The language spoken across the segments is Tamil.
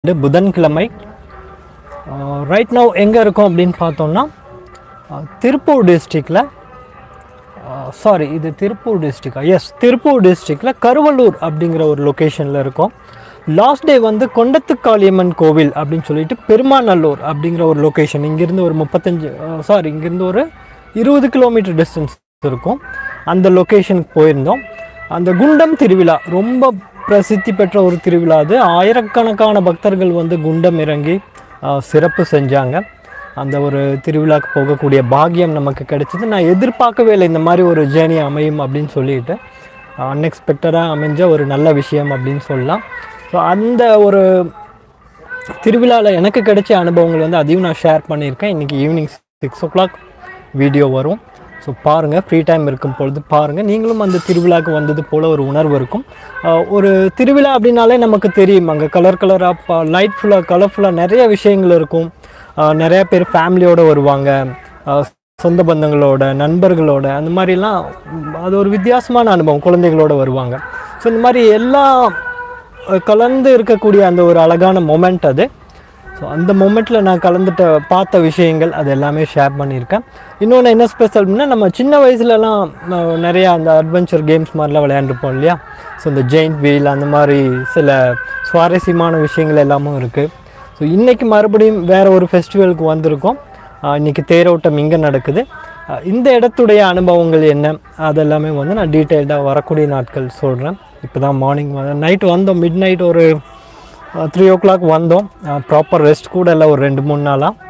இது புதன்கிழமை ரைட் நவ் எங்கே இருக்கோம் அப்படின்னு பார்த்தோம்னா அஹ், திருப்பூர் டிஸ்ட்ரிக்டில் சாரி இது திருப்பூர் டிஸ்ட்ரிக்டா எஸ் திருப்பூர் டிஸ்ட்ரிக்டில் கருவலூர் அப்படிங்கிற ஒரு லொக்கேஷனில் இருக்கோம் லாஸ்ட் டே வந்து கொண்டத்துக்காளியம்மன் கோவில் அப்படின்னு சொல்லிட்டு பெருமாநல்லூர் அப்படிங்கிற ஒரு லொக்கேஷன் இங்கேருந்து ஒரு முப்பத்தஞ்சு சாரி இங்கேருந்து ஒரு இருபது கிலோமீட்டர் டிஸ்டன்ஸ் இருக்கும் அந்த லொக்கேஷனுக்கு போயிருந்தோம் அந்த குண்டம் திருவிழா ரொம்ப பிரசித்தி பெற்ற ஒரு திருவிழா அது ஆயிரக்கணக்கான பக்தர்கள் வந்து குண்டம் இறங்கி ஆஹ், சிறப்பு செஞ்சாங்க அந்த ஒரு திருவிழாக்கு போகக்கூடிய பாக்கியம் நமக்கு கிடைச்சது நான் எதிர்பார்க்கவே இல்லை இந்த மாதிரி ஒரு ஜேர்னி அமையும் அப்படின்னு சொல்லிட்டு அன்எக்ஸ்பெக்டடாக அமைஞ்ச ஒரு நல்ல விஷயம் அப்படின்னு சொல்லலாம் ஸோ அந்த ஒரு திருவிழாவில் எனக்கு கிடைச்ச அனுபவங்கள் வந்து அதையும் நான் ஷேர் பண்ணியிருக்கேன் இன்றைக்கி evening six o'clock video வரும் ஸோ பாருங்கள் ஃப்ரீ டைம் இருக்கும் பொழுது பாருங்கள் நீங்களும் அந்த திருவிழாவுக்கு வந்தது போல் ஒரு உணர்வு இருக்கும் ஆஹ் ஒரு திருவிழா அப்படின்னாலே நமக்கு தெரியும் அங்கே கலர் கலராக லைட் ஃபுல்லாக கலர்ஃபுல்லாக நிறைய விஷயங்கள் இருக்கும் ஆஹ் நிறைய பேர் ஃபேமிலியோடு வருவாங்க ஆஹ் சொந்த பந்தங்களோட நண்பர்களோட அந்த மாதிரிலாம் உம், அது ஒரு வித்தியாசமான அனுபவம் குழந்தைகளோட வருவாங்க ஸோ இந்த மாதிரி எல்லா அஹ், கலந்து இருக்கக்கூடிய அந்த ஒரு அழகான மொமெண்ட் அது ஸோ அந்த மொமெண்ட்டில் நான் கலந்துட்ட பார்த்த விஷயங்கள் அது எல்லாமே ஷேர் பண்ணியிருக்கேன் இன்னொன்று என்ன ஸ்பெஷல் அப்படின்னா நம்ம சின்ன வயசுலலாம் அஹ், நிறையா அந்த அட்வென்ச்சர் கேம்ஸ் மாதிரிலாம் விளையாண்டுருப்போம் இல்லையா ஸோ இந்த ஜெயிண்ட் வீல் அந்த மாதிரி சில சுவாரஸ்யமான விஷயங்கள் எல்லாமும் இருக்குது ஸோ இன்றைக்கி மறுபடியும் வேறு ஒரு ஃபெஸ்டிவலுக்கு வந்திருக்கோம் ஆஹ் இன்னைக்கு தேரோட்டம் இங்கே நடக்குது ஆஹ் இந்த இடத்துடைய அனுபவங்கள் என்ன அதெல்லாமே வந்து நான் டீட்டெயில்டாக வரக்கூடிய நாட்கள் சொல்கிறேன் இப்போ தான் மார்னிங் நைட்டு வந்தோம் மிட் நைட் ஒரு த்ரீ ஓ கிளாக் வந்தோம் ப்ராப்பர் ரெஸ்ட் கூட இல்லை ஒரு ரெண்டு மூணு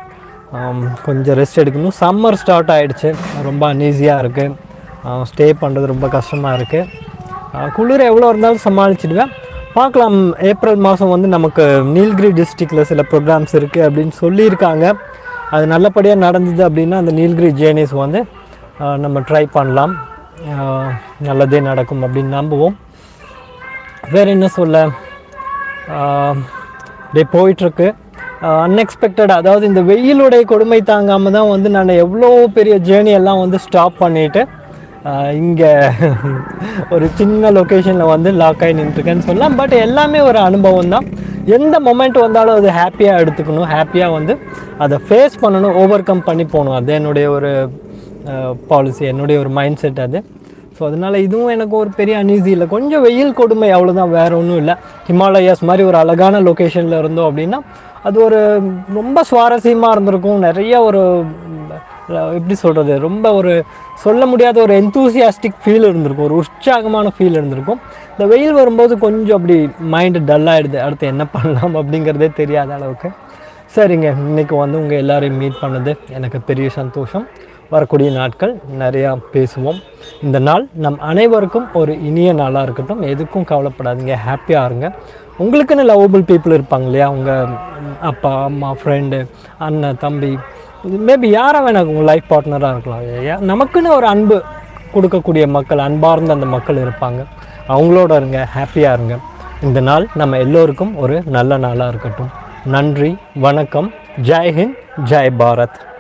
நாளாக கொஞ்சம் ரெஸ்ட் எடுக்கணும் சம்மர் ஸ்டார்ட் ஆகிடுச்சு ரொம்ப அன்ஈஸியாக இருக்குது ஸ்டே பண்ணுறது ரொம்ப கஷ்டமாக இருக்குது குளிர் எவ்வளோ இருந்தாலும் சமாளிச்சிடுவேன் பார்க்கலாம் ஏப்ரல் மாதம் வந்து நமக்கு நீல்கிரி டிஸ்ட்ரிக்டில் சில ப்ரோக்ராம்ஸ் இருக்குது அப்படின்னு சொல்லியிருக்காங்க அது நல்லபடியாக நடந்தது அப்படின்னா அந்த நீல்கிரி ஜேர்னிஸ் வந்து ஆஹ், நம்ம ட்ரை பண்ணலாம் ஆஹ், நல்லதே நடக்கும் அப்படின்னு நம்புவோம் வேறு என்ன சொல்ல டே போயிட்டுருக்கு அன்எக்ஸ்பெக்டட் அதாவது இந்த வெயிலுடைய கொடுமை தாங்காமல் தான் வந்து நான் எவ்வளோ பெரிய ஜேர்னி எல்லாம் வந்து ஸ்டாப் பண்ணிவிட்டு இங்கே ஒரு சின்ன லொக்கேஷனில் வந்து லாக் ஆகி நின்றுருக்கேன்னு சொல்லலாம் பட் எல்லாமே ஒரு அனுபவம் தான் எந்த மொமெண்ட் வந்தாலும் அது ஹாப்பியாக எடுத்துக்கணும் ஹாப்பியாக வந்து அதை ஃபேஸ் பண்ணணும் ஓவர் கம் பண்ணி போகணும் அது என்னுடைய ஒரு பாலிசி என்னுடைய ஒரு மைண்ட் செட் அது ஸோ அதனால் இதுவும் எனக்கு ஒரு பெரிய அன்ஈஸி இல்லை கொஞ்சம் வெயில் கொடுமை அவ்வளோதான் வேறு ஒன்றும் இல்லை ஹிமாலயாஸ் மாதிரி ஒரு அழகான லொக்கேஷனில் இருந்தோம் அப்படின்னா அது ஒரு ரொம்ப சுவாரஸ்யமாக இருந்திருக்கும் நிறைய ஒரு அஹ், எப்படி சொல்கிறது ரொம்ப ஒரு சொல்ல முடியாத ஒரு enthusiastic ஃபீல் இருந்திருக்கும் ஒரு உற்சாகமான ஃபீல் இருந்திருக்கும் இந்த வெயில் வரும்போது கொஞ்சம் அப்படி மைண்டு டல்லாகிடுது அடுத்து என்ன பண்ணலாம் அப்படிங்கிறதே தெரியாத அளவுக்கு சரிங்க இன்னைக்கு வந்து உங்கள் எல்லாரையும் மீட் பண்ணது எனக்கு பெரிய சந்தோஷம் வரக்கூடிய நாட்கள் நிறையா பேசுவோம் இந்த நாள் நம் அனைவருக்கும் ஒரு இனிய நாளாக இருக்கட்டும் எதுக்கும் கவலைப்படாதீங்க ஹாப்பியாக இருங்க உங்களுக்குன்னு லவபிள் பீப்புள் இருப்பாங்க இல்லையா உங்கள் அப்பா அம்மா ஃப்ரெண்டு அண்ணன் தம்பி மேபி யாராக வேணா உங்கள் லைஃப் பார்ட்னராக இருக்கலாம் யா- நமக்குன்னு ஒரு அன்பு கொடுக்கக்கூடிய மக்கள் அன்பார்ந்த அந்த மக்கள் இருப்பாங்க அவங்களோட இருங்க ஹாப்பியாக இருங்க இந்த நாள் நம்ம எல்லோருக்கும் ஒரு நல்ல நாளாக இருக்கட்டும் நன்றி வணக்கம் ஜெய் ஹிந்த் ஜெய் பாரத்